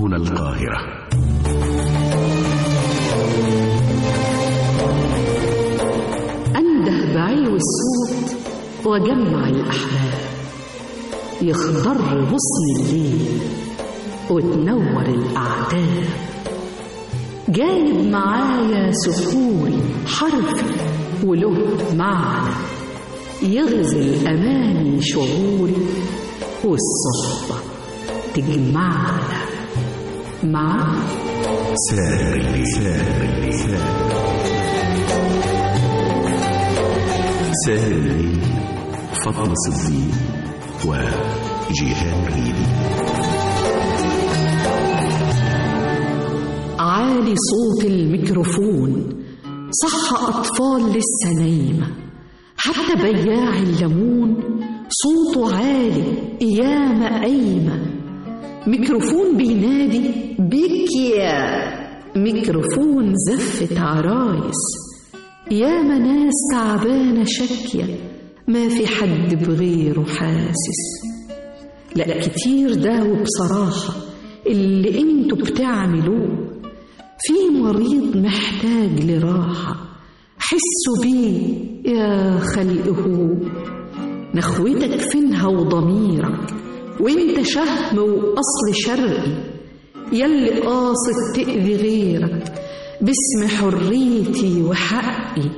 هنا القاهرة أنده بعلو الصوت وجمع الأحباب يخضر غصن الليل وتنور الأعتاب جايب معايا سحوري حرفي وله معنى يغزل أماني شعوري والصحبة تجمعنا مع ساهر الليل ساهر الليل ساهر الليل فاطمة صديق وجيهان ريدي عالي صوت الميكروفون صح أطفال لسه نايمة حتى بياع الليمون صوته عالي قيامة قايمة ميكروفون بينادي بيك يا ميكروفون زفة عرايس ياما ناس تعبانة شاكية ما في حد بغيره حاسس لا كتير ده وبصراحة اللي انتوا بتعملوه في مريض محتاج لراحة حسوا بيه يا خلقه نخوتك فينها وضميرك وانت شهم وأصل شرقي يلي قاصد تأذي غيرك باسم حريتي وحقي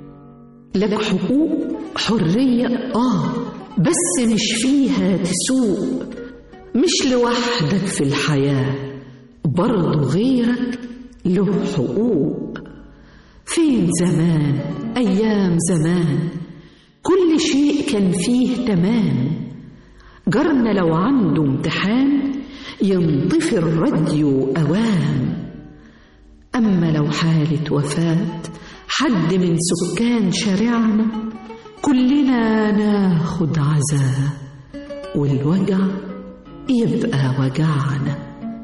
لك حقوق حرية آه بس مش فيها تسوق مش لوحدك في الحياة برضه غيرك له حقوق فين زمان أيام زمان كل شيء كان فيه تمام جرنا لو عنده امتحان ينطفي الراديو أوام أما لو حالة وفاة حد من سكان شارعنا كلنا ناخد عزاء والوجع يبقى وجعنا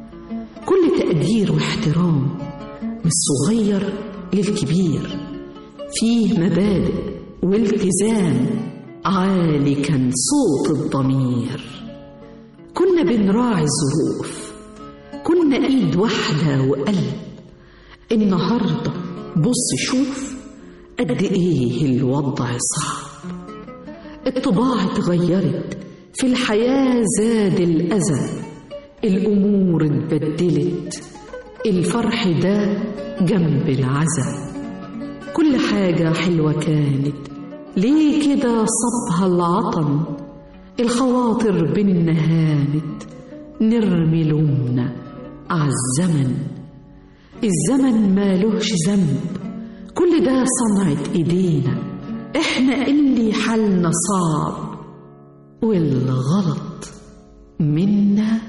كل تقدير واحترام من الصغير للكبير فيه مبادئ والتزام عالي كان صوت الضمير كنا بنراعي الظروف كنا ايد واحدة وقلب النهاردة بص شوف قد ايه الوضع صعب الطباع اتغيرت في الحياة زاد الأذى الأمور اتبدلت الفرح ده جنب العزا كل حاجة حلوة كانت ليه كده صبها العطن الخواطر بينا هانت نرمي لومنا عالزمن الزمن مالوش ذنب كل ده صنعة ايدينا احنا اللي حالنا صعب والغلط منا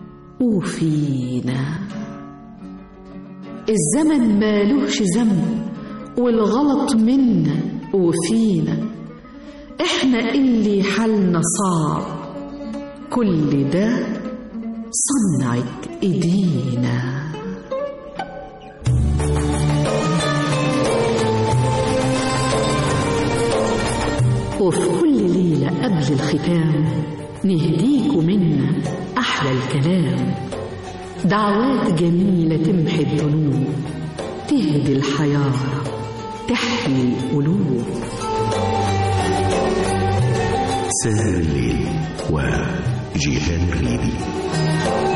وفينا الزمن مالوش ذنب والغلط منا وفينا احنا اللي حالنا صعب كل ده صنعت ايدينا وفي كل ليلة قبل الختام نهديكوا منا أحلى الكلام دعوات جميلة تمحي الذنوب تهدي الحيارة تحيي القلوب ساهر الليل وجيهان ريدي